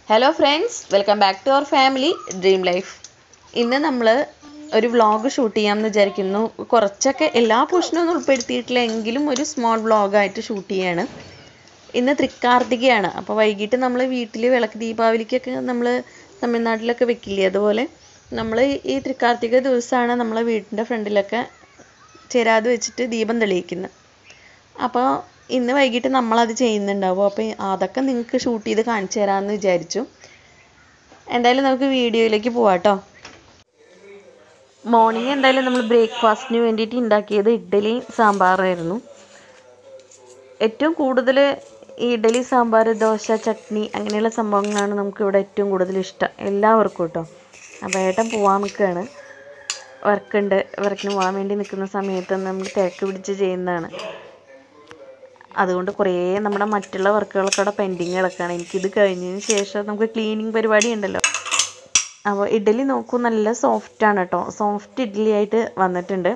hello friends welcome back to our family dream life ഇന്ന് നമ്മൾ ഒരു വ്ളോഗ് ഷൂട്ട് ചെയ്യാമെന്ന് വിചാരിക്കുന്നു കുറച്ചൊക്കെ എല്ലാ പോർഷനും ഒന്നും ഉൾപ്പെടുത്തിയിട്ടില്ല എങ്കിലും ഒരു സ്മോൾ വ്ളോഗായിട്ട് ഷൂട്ട് ചെയ്യാണ് ഇന്ന് തൃക്കാർത്തികയാണ് അപ്പോൾ വൈകിട്ട് നമ്മൾ വീട്ടിൽ വിളക്ക് ദീപാവലിക്കൊക്കെ നമ്മൾ തമിഴ്നാട്ടിലൊക്കെ വെക്കില്ലേ അതുപോലെ നമ്മൾ ഈ തൃക്കാർത്തിക ദിവസമാണ് നമ്മളെ വീടിൻ്റെ ഫ്രണ്ടിലൊക്കെ ചേരാതെ വെച്ചിട്ട് ദീപം തെളിയിക്കുന്നത് അപ്പോൾ ഇന്ന് വൈകിട്ട് നമ്മളത് ചെയ്യുന്നുണ്ടാവും അപ്പോൾ അതൊക്കെ നിങ്ങൾക്ക് ഷൂട്ട് ചെയ്ത് കാണിച്ചു തരാമെന്ന് വിചാരിച്ചു എന്തായാലും നമുക്ക് വീഡിയോയിലേക്ക് പോവാം കേട്ടോ മോർണിംഗ് എന്തായാലും നമ്മൾ ബ്രേക്ക്ഫാസ്റ്റിന് വേണ്ടിയിട്ട് ഉണ്ടാക്കിയത് ഇഡ്ഡലി സാമ്പാറായിരുന്നു ഏറ്റവും കൂടുതൽ ഈ ഇഡ്ഡലി സാമ്പാർ ദോശ ചട്നി അങ്ങനെയുള്ള സംഭവങ്ങളാണ് നമുക്ക് ഇവിടെ ഏറ്റവും കൂടുതൽ ഇഷ്ടം എല്ലാവർക്കും കേട്ടോ അപ്പോൾ ഏട്ടൻ പോവാൻ നിൽക്കുകയാണ് വർക്കുണ്ട് വർക്കിന് പോകാൻ വേണ്ടി നിൽക്കുന്ന സമയത്ത് നമ്മൾ തിരക്ക് പിടിച്ച് ചെയ്യുന്നതാണ് അതുകൊണ്ട് കുറേ നമ്മുടെ മറ്റുള്ള വർക്കുകളൊക്കെ അവിടെ പെൻഡിങ് കിടക്കുകയാണ് എനിക്കിത് കഴിഞ്ഞതിന് ശേഷം നമുക്ക് ക്ലീനിങ് പരിപാടി ഉണ്ടല്ലോ അപ്പോൾ ഇഡ്ഡലി നോക്കൂ നല്ല സോഫ്റ്റാണ് കേട്ടോ സോഫ്റ്റ് ഇഡ്ഡലി ആയിട്ട് വന്നിട്ടുണ്ട്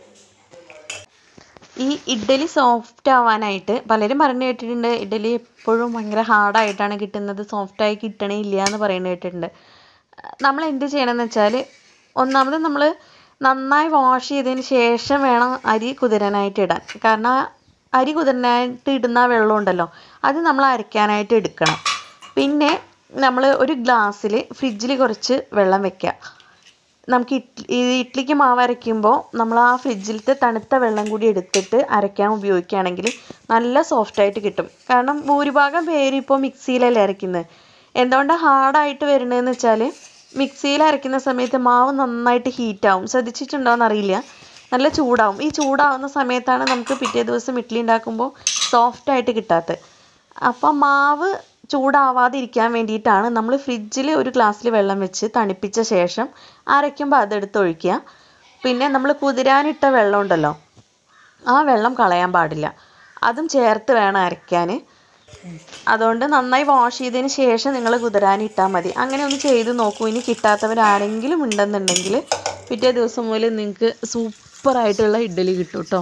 ഈ ഇഡ്ഡലി സോഫ്റ്റ് ആവാനായിട്ട് പലരും പറഞ്ഞു കേട്ടിട്ടുണ്ട് ഇഡ്ഡലി എപ്പോഴും ഭയങ്കര ഹാർഡായിട്ടാണ് കിട്ടുന്നത് സോഫ്റ്റായി കിട്ടണേ ഇല്ല എന്ന് പറയുന്നത് കേട്ടിട്ടുണ്ട് നമ്മൾ എന്ത് ചെയ്യണമെന്ന് വെച്ചാൽ ഒന്നാമത് നമ്മൾ നന്നായി വാഷ് ചെയ്തതിന് ശേഷം വേണം അരി കുതിരാനായിട്ട് ഇടാൻ കാരണം അരി കുതിരാനായിട്ട് ഇടുന്ന ആ വെള്ളം ഉണ്ടല്ലോ അത് നമ്മൾ അരയ്ക്കാനായിട്ട് എടുക്കണം പിന്നെ നമ്മൾ ഒരു ഗ്ലാസ്സിൽ ഫ്രിഡ്ജിൽ കുറച്ച് വെള്ളം വെക്കുക നമുക്ക് ഇഡ്ലി ഈ ഇഡ്ലിക്ക് മാവ് അരയ്ക്കുമ്പോൾ നമ്മൾ ആ ഫ്രിഡ്ജിലത്തെ തണുത്ത വെള്ളം കൂടി എടുത്തിട്ട് അരയ്ക്കാൻ ഉപയോഗിക്കുകയാണെങ്കിൽ നല്ല സോഫ്റ്റായിട്ട് കിട്ടും കാരണം ഭൂരിഭാഗം പേര് ഇപ്പോൾ മിക്സിയിലല്ലേ അരയ്ക്കുന്നത് എന്തുകൊണ്ടാണ് ഹാർഡായിട്ട് വരുന്നതെന്ന് വെച്ചാൽ മിക്സിയിൽ അരയ്ക്കുന്ന സമയത്ത് മാവ് നന്നായിട്ട് ഹീറ്റാവും ശ്രദ്ധിച്ചിട്ടുണ്ടോയെന്ന് അറിയില്ല നല്ല ചൂടാവും ഈ ചൂടാവുന്ന സമയത്താണ് നമുക്ക് പിറ്റേ ദിവസം ഇഡ്ഡലി ഉണ്ടാക്കുമ്പോൾ സോഫ്റ്റായിട്ട് കിട്ടാത്തത് അപ്പം മാവ് ചൂടാവാതിരിക്കാൻ വേണ്ടിയിട്ടാണ് നമ്മൾ ഫ്രിഡ്ജിൽ ഒരു ഗ്ലാസ്സിൽ വെള്ളം വെച്ച് തണുപ്പിച്ച ശേഷം അരയ്ക്കുമ്പോൾ അതെടുത്ത് ഒഴിക്കുക പിന്നെ നമ്മൾ കുതിരാനിട്ട വെള്ളം ഉണ്ടല്ലോ ആ വെള്ളം കളയാൻ പാടില്ല അതും ചേർത്ത് വേണം അരയ്ക്കാൻ അതുകൊണ്ട് നന്നായി വാഷ് ചെയ്തതിന് ശേഷം നിങ്ങൾ കുതിരാനിട്ടാൽ മതി അങ്ങനെ ഒന്ന് ചെയ്ത് നോക്കൂ ഇനി കിട്ടാത്തവരാരെങ്കിലും ഉണ്ടെന്നുണ്ടെങ്കിൽ പിറ്റേ ദിവസം മുതൽ നിങ്ങൾക്ക് സൂപ്പറായിട്ടുള്ള ഇഡ്ഡലി കിട്ടും കേട്ടോ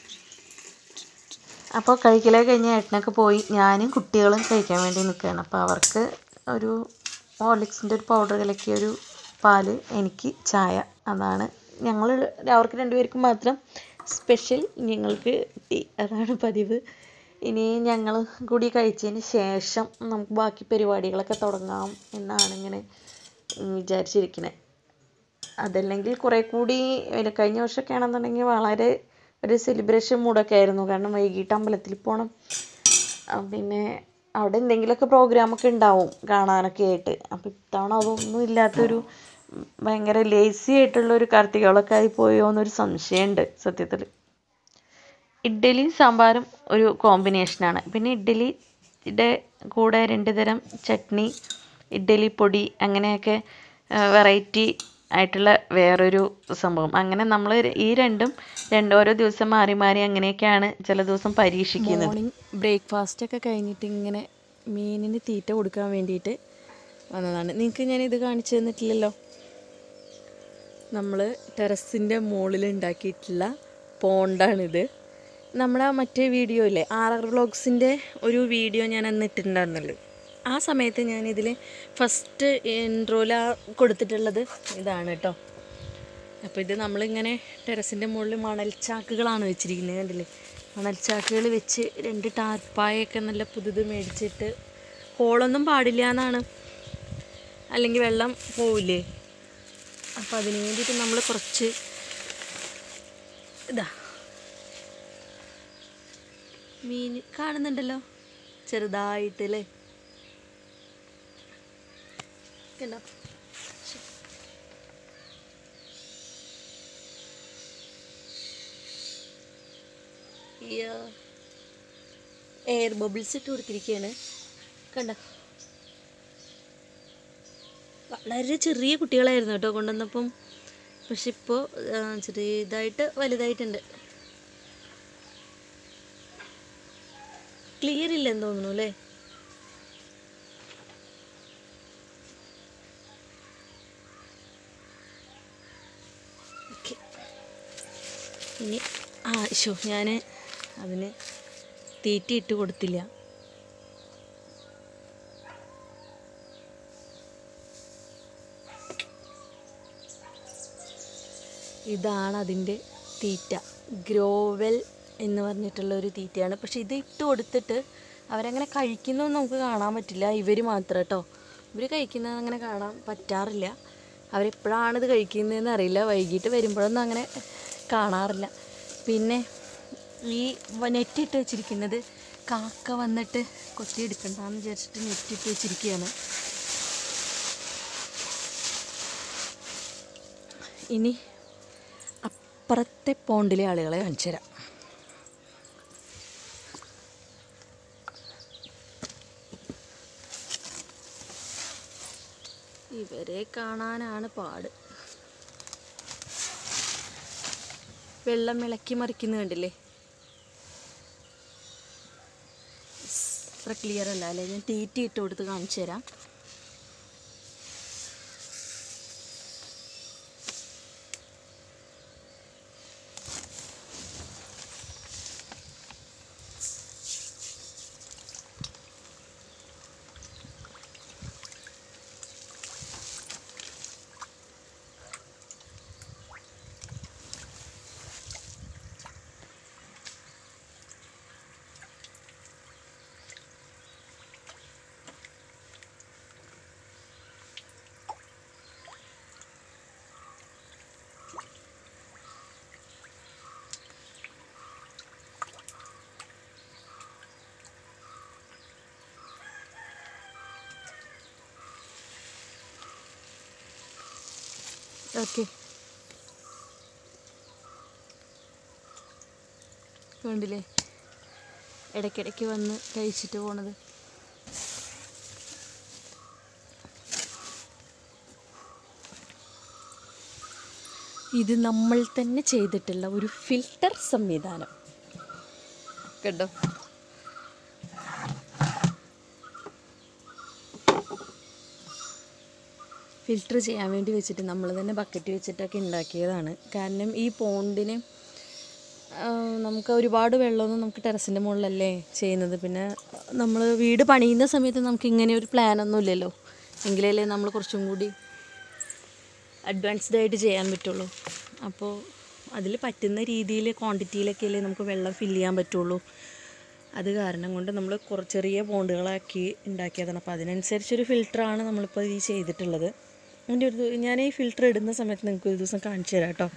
അപ്പോൾ കഴിക്കലൊക്കെ കഴിഞ്ഞ് ഏട്ടനൊക്കെ പോയി ഞാനും കുട്ടികളും കഴിക്കാൻ വേണ്ടി നിൽക്കുകയാണ് അപ്പോൾ അവർക്ക് ഒരു ഹോർലിക്സിൻ്റെ ഒരു പൗഡർ കലക്കിയ ഒരു പാല് എനിക്ക് ചായ അതാണ് ഞങ്ങൾ അവർക്ക് രണ്ടുപേർക്കും മാത്രം സ്പെഷ്യൽ ഞങ്ങൾക്ക് ടീ അതാണ് പതിവ് ഇനി ഞങ്ങൾ കൂടി കഴിച്ചതിന് ശേഷം നമുക്ക് ബാക്കി പരിപാടികളൊക്കെ തുടങ്ങാം എന്നാണ് ഇങ്ങനെ വിചാരിച്ചിരിക്കുന്നത് അതല്ലെങ്കിൽ കുറേ കൂടി കഴിഞ്ഞ വർഷമൊക്കെ ആണെന്നുണ്ടെങ്കിൽ വളരെ ഒരു സെലിബ്രേഷൻ മൂഡൊക്കെ ആയിരുന്നു കാരണം വൈകിട്ട് അമ്പലത്തിൽ പോകണം പിന്നെ അവിടെ എന്തെങ്കിലുമൊക്കെ പ്രോഗ്രാമൊക്കെ ഉണ്ടാവും കാണാനൊക്കെ ആയിട്ട് അപ്പോൾ ഇത്തവണ അതൊന്നും ഇല്ലാത്തൊരു ഭയങ്കര ലേസി ആയിട്ടുള്ള ഒരു കാർത്തികളൊക്കെ ആയി പോയോ എന്നൊരു സംശയമുണ്ട് സത്യത്തിൽ ഇഡ്ഡലിയും സാമ്പാറും ഒരു കോമ്പിനേഷനാണ് പിന്നെ ഇഡ്ഡലിയുടെ കൂടെ രണ്ട് തരം ചട്നി ഇഡ്ഡലി പൊടി അങ്ങനെയൊക്കെ വെറൈറ്റി ആയിട്ടുള്ള വേറൊരു സംഭവം അങ്ങനെ നമ്മൾ ഈ രണ്ടും രണ്ട് ഓരോ ദിവസം മാറി മാറി അങ്ങനെയൊക്കെയാണ് ചില ദിവസം പരീക്ഷിക്കുന്നത് മോർണിംഗ് ബ്രേക്ക്ഫാസ്റ്റ് ഒക്കെ കഴിഞ്ഞിട്ട് ഇങ്ങനെ മീനിന് തീറ്റ കൊടുക്കാൻ വേണ്ടിയിട്ട് വന്നതാണ് നിങ്ങൾക്ക് ഞാൻ ഇത് കാണിച്ചു തന്നിട്ടില്ലല്ലോ നമ്മൾ ടെറസിൻ്റെ മുകളിൽ ഉണ്ടാക്കിയിട്ടുള്ള പോണ്ടാണിത് നമ്മളെ മറ്റേ വീഡിയോ ഇല്ലേ ആർ ആർ വ്ളോഗ്സിൻ്റെ ഒരു വീഡിയോ ഞാൻ അന്ന് ഇട്ടിട്ടുണ്ടായിരുന്നല്ലോ ആ സമയത്ത് ഞാനിതിൽ ഫസ്റ്റ് ഇൻട്രോയിൽ കൊടുത്തിട്ടുള്ളത് ഇതാണ് കേട്ടോ അപ്പോൾ ഇത് നമ്മളിങ്ങനെ ടെറസിൻ്റെ മുകളിൽ മണൽച്ചാക്കുകളാണ് വെച്ചിരിക്കുന്നത് കണ്ടില്ലേ മണൽച്ചാക്കുകൾ വെച്ച് രണ്ട് ടാർപ്പായൊക്കെ നല്ല പുതുത് മേടിച്ചിട്ട് ഹോളൊന്നും പാടില്ല എന്നാണ് അല്ലെങ്കിൽ വെള്ളം പോവില്ലേ അപ്പോൾ അതിന് വേണ്ടിയിട്ട് നമ്മൾ കുറച്ച് ഇതാ മീൻ കാണുന്നുണ്ടല്ലോ ചെറുതായിട്ട് അല്ലേ കണ്ടോ എയർ ബബിൾസ് ഇട്ട് കൊടുത്തിരിക്കുകയാണ് കണ്ട വളരെ ചെറിയ കുട്ടികളായിരുന്നു കേട്ടോ കൊണ്ടുവന്നപ്പം പക്ഷെ ഇപ്പോൾ ചെറിയതായിട്ട് വലുതായിട്ടുണ്ട് ക്ലിയർ ഇല്ലെന്ന് തോന്നുന്നു അല്ലേ ഓക്കെ ഇനി ആ ഷോ ഞാൻ അതിന് തീറ്റ ഇട്ട് കൊടുത്തില്ല ഇതാണ് അതിൻ്റെ തീറ്റ ഗ്രോവൽ എന്ന് പറഞ്ഞിട്ടുള്ള ഒരു തീറ്റയാണ് പക്ഷെ ഇത് ഇട്ട് കൊടുത്തിട്ട് അവരങ്ങനെ കഴിക്കുന്നതൊന്നും നമുക്ക് കാണാൻ പറ്റില്ല ഇവർ മാത്രം കേട്ടോ ഇവർ കഴിക്കുന്നത് അങ്ങനെ കാണാൻ പറ്റാറില്ല അവരെപ്പോഴാണ് ഇത് കഴിക്കുന്നതെന്ന് അറിയില്ല വൈകിട്ട് വരുമ്പോഴൊന്നും അങ്ങനെ കാണാറില്ല പിന്നെ ഈ നെറ്റ് ഇട്ട് വെച്ചിരിക്കുന്നത് കാക്ക വന്നിട്ട് കൊത്തി എടുക്കണ്ടെന്ന് വിചാരിച്ചിട്ട് നെറ്റ് ഇട്ട് വെച്ചിരിക്കുകയാണ് ഇനി അപ്പുറത്തെ പോണ്ടിലെ ആളുകളെ കാണിച്ചു തരാം ഇവരെ കാണാനാണ് പാട് വെള്ളം ഇളക്കി മറിക്കുന്ന കണ്ടില്ലേ അത്ര ക്ലിയർ അല്ല അല്ലേ ഞാൻ തീറ്റി ഇട്ട് കൊടുത്ത് കാണിച്ചു തരാം ഓക്കെ കണ്ടില്ലേ ഇടയ്ക്കിടയ്ക്ക് വന്ന് കഴിച്ചിട്ട് പോണത് ഇത് നമ്മൾ തന്നെ ചെയ്തിട്ടുള്ള ഒരു ഫിൽട്ടർ സംവിധാനം കേട്ടോ ഫിൽട്ടർ ചെയ്യാൻ വേണ്ടി വെച്ചിട്ട് നമ്മൾ തന്നെ ബക്കറ്റ് വെച്ചിട്ടൊക്കെ ഉണ്ടാക്കിയതാണ് കാരണം ഈ പോണ്ടിന് ആ, നമുക്ക് ഒരുപാട് വെള്ളമൊന്നും നമുക്ക് ടെറസിൻ്റെ മുകളിലല്ലേ ചെയ്യുന്നത് പിന്നെ നമ്മൾ വീട് പണിയുന്ന സമയത്ത് നമുക്ക് ഇങ്ങനെ ഒരു പ്ലാനൊന്നും ഇല്ലല്ലോ എങ്കിലല്ലേ നമ്മൾ കുറച്ചും കൂടി അഡ്വാൻസ്ഡ് ആയിട്ട് ചെയ്യാൻ പറ്റുള്ളൂ അപ്പോൾ അതിൽ പറ്റുന്ന രീതിയിൽ ക്വാണ്ടിറ്റിയിലൊക്കെ അല്ലേ നമുക്ക് വെള്ളം ഫില്ല് ചെയ്യാൻ പറ്റുള്ളൂ അത് കാരണം കൊണ്ട് നമ്മൾ കുറച്ച് ചെറിയ പോണ്ടുകളാക്കി ഉണ്ടാക്കിയതാണ് അപ്പോൾ അതിനനുസരിച്ചൊരു ഫിൽറ്ററാണ് നമ്മളിപ്പോൾ ഈ ചെയ്തിട്ടുള്ളത് അതിൻ്റെ ഒരു ദി- ഞാൻ ഈ ഫിൽറ്റർ ഇടുന്ന സമയത്ത് നിങ്ങൾക്ക് ഒരു ദിവസം കാണിച്ചു തരാം കേട്ടോ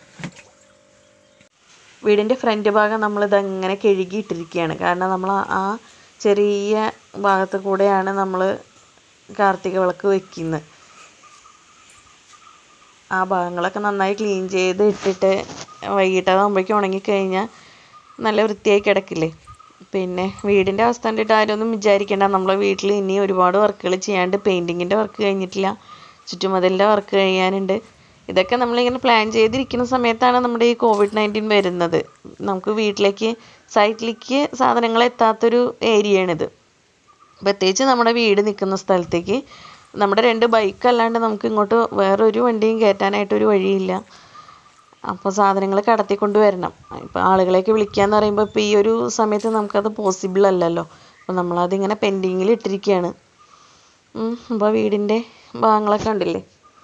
വീടിൻ്റെ ഫ്രണ്ട് ഭാഗം നമ്മളിത് അങ്ങനെ കഴുകിയിട്ടിരിക്കുകയാണ് കാരണം നമ്മൾ ആ ചെറിയ ഭാഗത്ത് കൂടെയാണ് നമ്മൾ കാർത്തിക വിളക്ക് വെക്കുന്നത് ആ ഭാഗങ്ങളൊക്കെ നന്നായി ക്ലീൻ ചെയ്ത് ഇട്ടിട്ട് വൈകിട്ടാകുമ്പോഴേക്കും ഉണങ്ങിക്കഴിഞ്ഞാൽ നല്ല വൃത്തിയായി കിടക്കില്ലേ പിന്നെ വീടിൻ്റെ അവസ്ഥ കണ്ടിട്ട് ആരും ഒന്നും വിചാരിക്കേണ്ട നമ്മളെ വീട്ടിൽ ഇനി ഒരുപാട് വർക്കുകൾ ചെയ്യാണ്ട് പെയിൻറ്റിങ്ങിൻ്റെ വർക്ക് കഴിഞ്ഞിട്ടില്ല ചുറ്റുമതിലിൻ്റെ വർക്ക് കഴിയാനുണ്ട് ഇതൊക്കെ നമ്മളിങ്ങനെ പ്ലാൻ ചെയ്തിരിക്കുന്ന സമയത്താണ് നമ്മുടെ ഈ കോവിഡ് നയൻറ്റീൻ വരുന്നത് നമുക്ക് വീട്ടിലേക്ക് സൈറ്റിലേക്ക് സാധനങ്ങൾ എത്താത്തൊരു ഏരിയയാണിത് പ്രത്യേകിച്ച് നമ്മുടെ വീട് നിൽക്കുന്ന സ്ഥലത്തേക്ക് നമ്മുടെ രണ്ട് ബൈക്ക് അല്ലാണ്ട് നമുക്ക് ഇങ്ങോട്ട് വേറൊരു വണ്ടിയും കയറ്റാനായിട്ട് ഒരു വഴിയില്ല അപ്പോൾ സാധനങ്ങൾ കടത്തിക്കൊണ്ട് വരണം ഇപ്പോൾ ആളുകളെയൊക്കെ വിളിക്കാന്ന് പറയുമ്പോൾ ഇപ്പോൾ ഈ ഒരു സമയത്ത് നമുക്കത് പോസിബിൾ അല്ലല്ലോ അപ്പോൾ നമ്മളതിങ്ങനെ പെൻഡിങ്ങിൽ ഇട്ടിരിക്കുകയാണ് അപ്പോൾ വീടിൻ്റെ ഭാഗങ്ങളൊക്കെ ഉണ്ടല്ലേ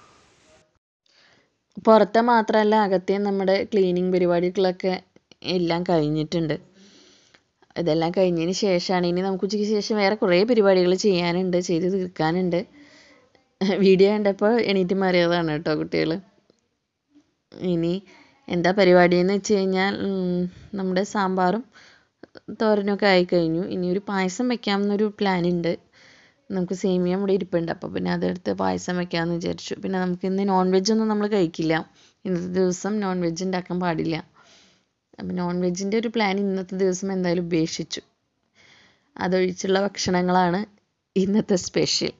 പുറത്തെ മാത്രമല്ല അകത്തെയും നമ്മുടെ ക്ലീനിങ് പരിപാടികളൊക്കെ എല്ലാം കഴിഞ്ഞിട്ടുണ്ട് ഇതെല്ലാം കഴിഞ്ഞതിന് ശേഷമാണ് ഇനി നമുക്ക് ഉച്ചയ്ക്ക് ശേഷം വേറെ കുറേ പരിപാടികൾ ചെയ്യാനുണ്ട് ചെയ്ത് തീർക്കാനുണ്ട് വീഡിയോ കണ്ടപ്പോൾ എണീറ്റ് മാറിയതാണ് കേട്ടോ കുട്ടികൾ ഇനി എന്താ പരിപാടി എന്ന് വെച്ച് കഴിഞ്ഞാൽ ഉം, നമ്മുടെ സാമ്പാറും തോരനൊക്കെ ആയിക്കഴിഞ്ഞു ഇനി ഒരു പായസം വെക്കാമെന്നൊരു പ്ലാൻ ഉണ്ട് നമുക്ക് സേമിയ ഇവിടെ ഇരിപ്പുണ്ട് അപ്പോൾ പിന്നെ അതെടുത്ത് പായസം വെക്കാമെന്ന് വിചാരിച്ചു പിന്നെ നമുക്ക് ഇന്ന് നോൺ വെജ് ഒന്നും നമ്മൾ കഴിക്കില്ല ഇന്നത്തെ ദിവസം നോൺ വെജ് ഉണ്ടാക്കാൻ പാടില്ല അപ്പം നോൺ വെജിൻ്റെ ഒരു പ്ലാൻ ഇന്നത്തെ ദിവസം എന്തായാലും ഉപേക്ഷിച്ചു അതൊഴിച്ചുള്ള ഭക്ഷണങ്ങളാണ് ഇന്നത്തെ സ്പെഷ്യൽ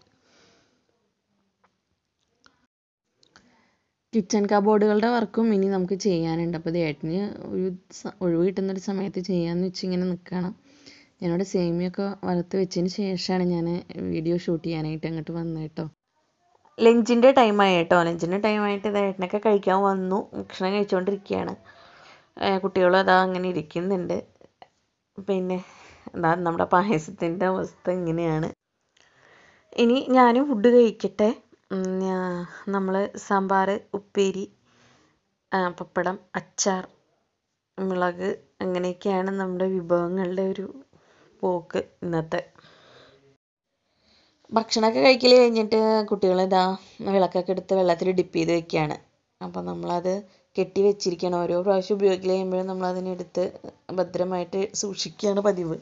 കിച്ചൺ കബോർഡുകളുടെ വർക്കും ഇനി നമുക്ക് ചെയ്യാനുണ്ട് അപ്പോൾ ഏട്ടന് ഒരു സ- ഒഴിവ് കിട്ടുന്നൊരു സമയത്ത് ചെയ്യാമെന്ന് വെച്ച് ഇങ്ങനെ നിൽക്കുകയാണ് ഞാനിവിടെ സേമിയൊക്കെ വറുത്ത് വെച്ചതിന് ശേഷമാണ് ഞാൻ വീഡിയോ ഷൂട്ട് ചെയ്യാനായിട്ട് അങ്ങോട്ട് വന്നത് കേട്ടോ ലഞ്ചിൻ്റെ ടൈമായി കേട്ടോ ലഞ്ചിൻ്റെ ടൈമായിട്ട് ഇത് ഏട്ടനൊക്കെ കഴിക്കാൻ വന്നു ഭക്ഷണം കഴിച്ചുകൊണ്ടിരിക്കുകയാണ് കുട്ടികളും അതാ അങ്ങനെ ഇരിക്കുന്നുണ്ട് പിന്നെ എന്താ നമ്മുടെ പായസത്തിൻ്റെ അവസ്ഥ ഇങ്ങനെയാണ് ഇനി ഞാനും ഫുഡ് കഴിക്കട്ടെ നമ്മൾ സാമ്പാർ ഉപ്പേരി പപ്പടം അച്ചാർ മുളക് അങ്ങനെയൊക്കെയാണ് നമ്മുടെ വിഭവങ്ങളുടെ ഒരു പോക്ക് ഇന്നത്തെ ഭക്ഷണമൊക്കെ കഴിക്കൽ കഴിഞ്ഞിട്ട് കുട്ടികൾ ഇതാ വിളക്കൊക്കെ എടുത്ത് വെള്ളത്തിൽ ഡിപ്പ് ചെയ്ത് വെക്കുകയാണ് അപ്പോൾ നമ്മളത് കെട്ടി വെച്ചിരിക്കണം ഓരോ പ്രാവശ്യം ഉപയോഗിക്കൽ കഴിയുമ്പോഴും നമ്മളതിനെടുത്ത് ഭദ്രമായിട്ട് സൂക്ഷിക്കുകയാണ് പതിവ്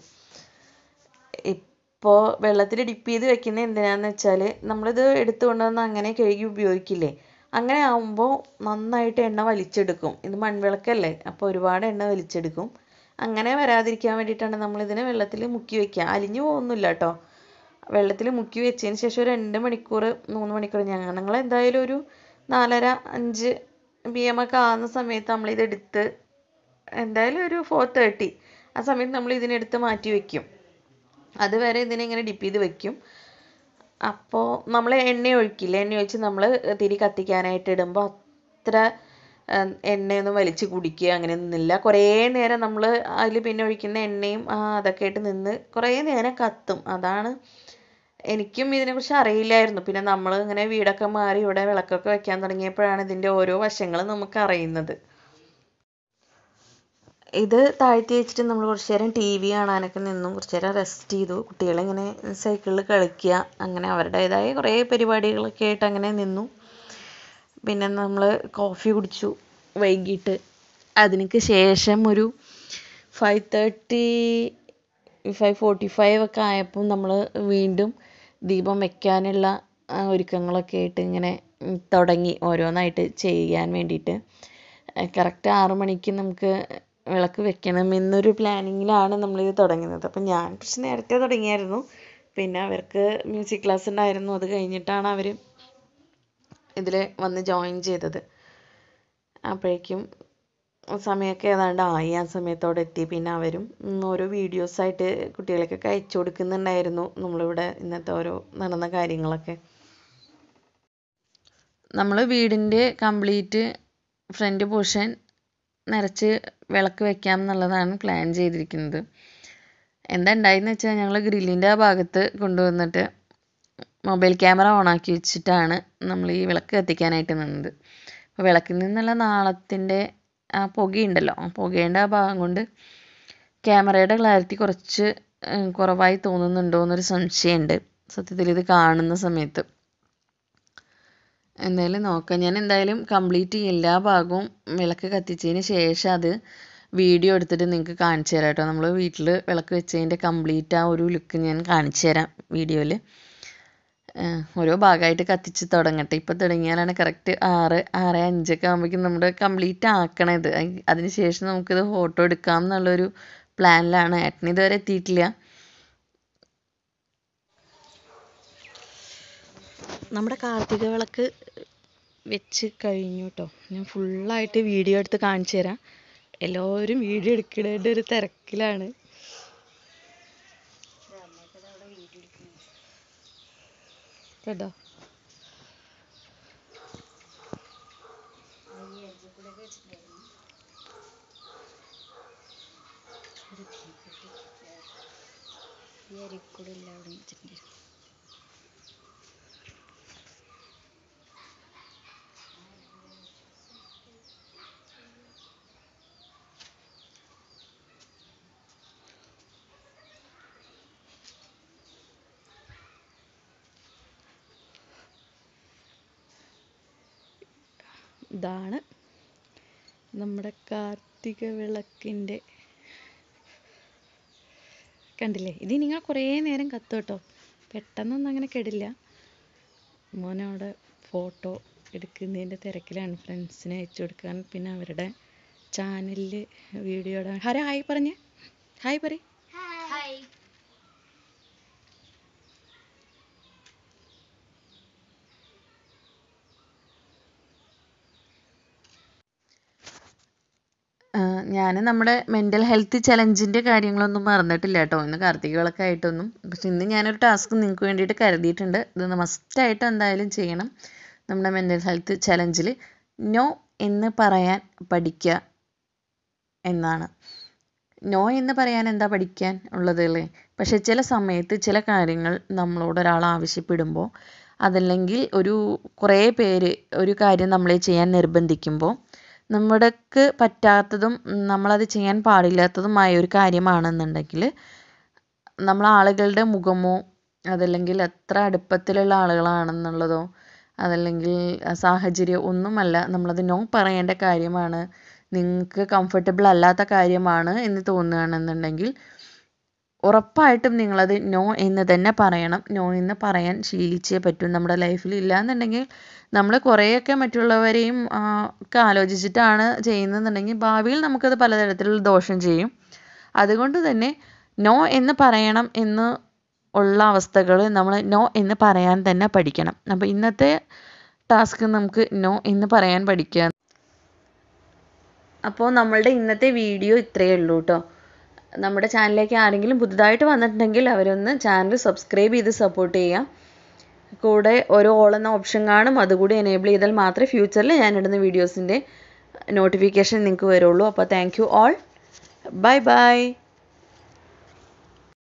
ഇപ്പോൾ വെള്ളത്തിൽ ഡിപ്പ് ചെയ്ത് വെക്കുന്നത് എന്തിനാന്ന് വെച്ചാൽ നമ്മളിത് എടുത്തു കൊണ്ടുവന്ന് അങ്ങനെ കഴുകി ഉപയോഗിക്കില്ലേ അങ്ങനെ ആവുമ്പോൾ നന്നായിട്ട് എണ്ണ വലിച്ചെടുക്കും ഇത് മൺവിളക്കല്ലേ അപ്പോൾ ഒരുപാട് എണ്ണ വലിച്ചെടുക്കും അങ്ങനെ വരാതിരിക്കാൻ വേണ്ടിയിട്ടാണ് നമ്മളിതിനെ വെള്ളത്തിൽ മുക്കി വെക്കുക അലിഞ്ഞു പോകുന്നില്ല കേട്ടോ വെള്ളത്തിൽ മുക്കി വെച്ചതിന് ശേഷം ഒരു രണ്ട് മണിക്കൂർ മൂന്ന് മണിക്കൂർ ഞങ്ങൾ എന്തായാലും ഒരു നാലര അഞ്ച് പി എം ഒക്കെ ആകുന്ന സമയത്ത് നമ്മളിത് എടുത്ത് എന്തായാലും ഒരു ഫോർ തേർട്ടി ആ സമയത്ത് നമ്മൾ ഇതിനെടുത്ത് മാറ്റി വെക്കും അതുവരെ ഇതിനെ ഇങ്ങനെ ഡിപ്പ് ചെയ്ത് വെക്കും അപ്പോൾ നമ്മൾ എണ്ണ ഒഴിക്കില്ല എണ്ണ ഒഴിച്ച് നമ്മൾ തിരി കത്തിക്കാനായിട്ട് ഇടുമ്പോൾ അത്ര എണ്ണയൊന്നും വലിച്ച് കുടിക്കുക അങ്ങനെ ഒന്നുമില്ല കുറേ നേരം നമ്മൾ അതിൽ പിന്നെ ഒഴിക്കുന്ന എണ്ണയും അതൊക്കെ ആയിട്ട് നിന്ന് കുറേ നേരം കത്തും അതാണ് എനിക്കും ഇതിനെക്കുറിച്ച് അറിയില്ലായിരുന്നു പിന്നെ നമ്മൾ ഇങ്ങനെ വീടൊക്കെ മാറി ഇവിടെ വിളക്കൊക്കെ വെക്കാൻ തുടങ്ങിയപ്പോഴാണ് ഇതിൻ്റെ ഓരോ വശങ്ങളും നമുക്ക് അറിയുന്നത് ഇത് താഴ്ത്തി വെച്ചിട്ട് നമ്മൾ കുറച്ച് നേരം ടി വി കാണാനൊക്കെ നിന്നും കുറച്ച് നേരം റെസ്റ്റ് ചെയ്തു കുട്ടികളിങ്ങനെ സൈക്കിളിൽ കളിക്കുക അങ്ങനെ അവരുടേതായ കുറേ പരിപാടികളൊക്കെ ആയിട്ട് അങ്ങനെ നിന്നു പിന്നെ നമ്മൾ കോഫി കുടിച്ചു വൈകിട്ട് അതിനൊക്കെ ശേഷം ഒരു five thirty five forty five ഒക്കെ ആയപ്പോൾ നമ്മൾ വീണ്ടും ദീപം വെക്കാനുള്ള ഒരുക്കങ്ങളൊക്കെ ആയിട്ട് ഇങ്ങനെ തുടങ്ങി ഓരോന്നായിട്ട് ചെയ്യാൻ വേണ്ടിയിട്ട് കറക്റ്റ് ആറു മണിക്ക് നമുക്ക് വിളക്ക് വെക്കണം എന്നൊരു പ്ലാനിങ്ങിലാണ് നമ്മളിത് തുടങ്ങുന്നത് അപ്പം ഞാൻ കുറച്ച് നേരത്തെ തുടങ്ങിയായിരുന്നു പിന്നെ അവർക്ക് മ്യൂസിക് ക്ലാസ് ഉണ്ടായിരുന്നു അത് കഴിഞ്ഞിട്ടാണ് അവർ ഇതിൽ വന്ന് ജോയിൻ ചെയ്തത് അപ്പോഴേക്കും സമയമൊക്കെ ഏതാണ്ട് ആയി ആ സമയത്തോടെ എത്തി പിന്നെ അവരും ഓരോ വീഡിയോസായിട്ട് കുട്ടികൾക്കൊക്കെ അയച്ചു കൊടുക്കുന്നുണ്ടായിരുന്നു നമ്മളിവിടെ ഇന്നത്തെ ഓരോ നടന്ന കാര്യങ്ങളൊക്കെ നമ്മൾ വീടിൻ്റെ കംപ്ലീറ്റ് ഫ്രണ്ട് പോർഷൻ നിറച്ച് വിളക്ക് വെക്കാം എന്നുള്ളതാണ് പ്ലാൻ ചെയ്തിരിക്കുന്നത് എന്താ ഉണ്ടായെന്ന് വെച്ചാൽ ഞങ്ങൾ ഗ്രില്ലിൻ്റെ ആ ഭാഗത്ത് കൊണ്ടുവന്നിട്ട് മൊബൈൽ ക്യാമറ ഓണാക്കി വെച്ചിട്ടാണ് നമ്മൾ ഈ വിളക്ക് കത്തിക്കാനായിട്ട് നിന്നത് അപ്പോൾ വിളക്കിൽ നിന്നുള്ള നാളത്തിൻ്റെ ആ പുകയുണ്ടല്ലോ ആ പുകേൻ്റെ ആ ഭാഗം കൊണ്ട് ക്യാമറയുടെ ക്ലാരിറ്റി കുറച്ച് കുറവായി തോന്നുന്നുണ്ടോ എന്നൊരു സംശയമുണ്ട് സത്യത്തിൽ ഇത് കാണുന്ന സമയത്ത് എന്തായാലും നോക്കാം ഞാൻ എന്തായാലും കംപ്ലീറ്റ് എല്ലാ ഭാഗവും വിളക്ക് കത്തിച്ചതിന് ശേഷം അത് വീഡിയോ എടുത്തിട്ട് നിങ്ങൾക്ക് കാണിച്ചു തരാം കേട്ടോ നമ്മൾ വീട്ടിൽ വിളക്ക് വെച്ചതിൻ്റെ കംപ്ലീറ്റ് ആ ഒരു ലുക്ക് ഞാൻ കാണിച്ചു തരാം വീഡിയോയിൽ ഓരോ ഭാഗമായിട്ട് കത്തിച്ച് തുടങ്ങട്ടെ ഇപ്പോൾ തുടങ്ങിയാലാണ് കറക്റ്റ് ആറ് ആറ് അഞ്ചൊക്കെ ആകുമ്പോഴേക്കും നമ്മുടെ കംപ്ലീറ്റ് ആക്കണത് അതിന് ശേഷം നമുക്കിത് ഫോട്ടോ എടുക്കാം എന്നുള്ളൊരു പ്ലാനിലാണ് ഏട്ടന് ഇതുവരെ എത്തിയിട്ടില്ല നമ്മുടെ കാർത്തിക വിളക്ക് വെച്ച് കഴിഞ്ഞു കേട്ടോ ഞാൻ ഫുള്ളായിട്ട് വീഡിയോ എടുത്ത് കാണിച്ചു തരാം എല്ലാവരും വീഡിയോ എടുക്കുന്നതിൻ്റെ ഒരു തിരക്കിലാണ് കേട്ടോ ഇതാണ് നമ്മുടെ കാർത്തിക വിളക്കിൻ്റെ കണ്ടില്ലേ ഇത് നിങ്ങൾ കുറേ നേരം കത്തും കേട്ടോ പെട്ടെന്നൊന്നും അങ്ങനെ കെടില്ല മോനവിടെ ഫോട്ടോ എടുക്കുന്നതിൻ്റെ തിരക്കിലാണ് ഫ്രണ്ട്സിനെ അയച്ചു കൊടുക്കാൻ പിന്നെ അവരുടെ ചാനലിൽ വീഡിയോ ഇടാൻ ഹര ഹായ് പറഞ്ഞേ ഹായ് പറ ഞാൻ നമ്മുടെ മെൻ്റൽ ഹെൽത്ത് ചലഞ്ചിൻ്റെ കാര്യങ്ങളൊന്നും മറന്നിട്ടില്ല കേട്ടോ ഇന്ന് കാർത്തിക വിളക്കായിട്ടൊന്നും പക്ഷെ ഇന്ന് ഞാനൊരു ടാസ്ക് നിങ്ങൾക്ക് വേണ്ടിയിട്ട് കരുതിയിട്ടുണ്ട് ഇത് മസ്റ്റായിട്ട് എന്തായാലും ചെയ്യണം നമ്മുടെ മെൻ്റൽ ഹെൽത്ത് ചലഞ്ചിൽ നോ എന്ന് പറയാൻ പഠിക്കുക എന്നാണ് നോ എന്ന് പറയാൻ എന്താ പഠിക്കാൻ ഉള്ളത് അല്ലേ പക്ഷെ ചില സമയത്ത് ചില കാര്യങ്ങൾ നമ്മളോട് ഒരാൾ ആവശ്യപ്പെടുമ്പോൾ അതല്ലെങ്കിൽ ഒരു കുറേ പേര് ഒരു കാര്യം നമ്മളെ ചെയ്യാൻ നിർബന്ധിക്കുമ്പോൾ നമ്മുടെക്ക് പറ്റാത്തതും ഉം, നമ്മളത് ചെയ്യാൻ പാടില്ലാത്തതുമായ ഒരു കാര്യമാണെന്നുണ്ടെങ്കിൽ നമ്മൾ ആളുകളുടെ മുഖമോ അതല്ലെങ്കിൽ എത്ര അടുപ്പത്തിലുള്ള ആളുകളാണെന്നുള്ളതോ അതല്ലെങ്കിൽ ആ സാഹചര്യം ഒന്നുമല്ല നമ്മളത് നോ പറയേണ്ട കാര്യമാണ് നിങ്ങൾക്ക് കംഫർട്ടബിൾ അല്ലാത്ത കാര്യമാണ് എന്ന് തോന്നുകയാണെന്നുണ്ടെങ്കിൽ ഉറപ്പായിട്ടും നിങ്ങളത് നോ എന്ന് തന്നെ പറയണം നോ എന്ന് പറയാൻ ശീലിച്ചേ പറ്റൂ നമ്മുടെ ലൈഫിൽ ഇല്ലാന്നുണ്ടെങ്കിൽ നമ്മൾ കുറേയൊക്കെ മറ്റുള്ളവരെയും ആ, ഒക്കെ ആലോചിച്ചിട്ടാണ് ചെയ്യുന്നതെന്നുണ്ടെങ്കിൽ ഭാവിയിൽ നമുക്കത് പലതരത്തിലുള്ള ദോഷം ചെയ്യും അതുകൊണ്ട് തന്നെ നോ എന്ന് പറയണം എന്ന് ഉള്ള അവസ്ഥകൾ നമ്മൾ നോ എന്ന് പറയാൻ തന്നെ പഠിക്കണം അപ്പോൾ ഇന്നത്തെ ടാസ്ക് നമുക്ക് നോ എന്ന് പറയാൻ പഠിക്കുക അപ്പോൾ നമ്മളുടെ ഇന്നത്തെ വീഡിയോ ഇത്രയേ ഉള്ളൂ കേട്ടോ നമ്മുടെ ചാനലിലേക്ക് ആരെങ്കിലും പുതുതായിട്ട് വന്നിട്ടുണ്ടെങ്കിൽ അവരൊന്ന് ചാനൽ സബ്സ്ക്രൈബ് ചെയ്ത് സപ്പോർട്ട് ചെയ്യാം കൂടെ ഒരു ഓൾ എന്ന ഓപ്ഷൻ കാണും അതുകൂടി എനേബിൾ ചെയ്താൽ മാത്രമേ ഫ്യൂച്ചറിൽ ഞാനിടുന്ന വീഡിയോസിൻ്റെ നോട്ടിഫിക്കേഷൻ നിങ്ങൾക്ക് വരുള്ളൂ അപ്പോൾ thank you all bye by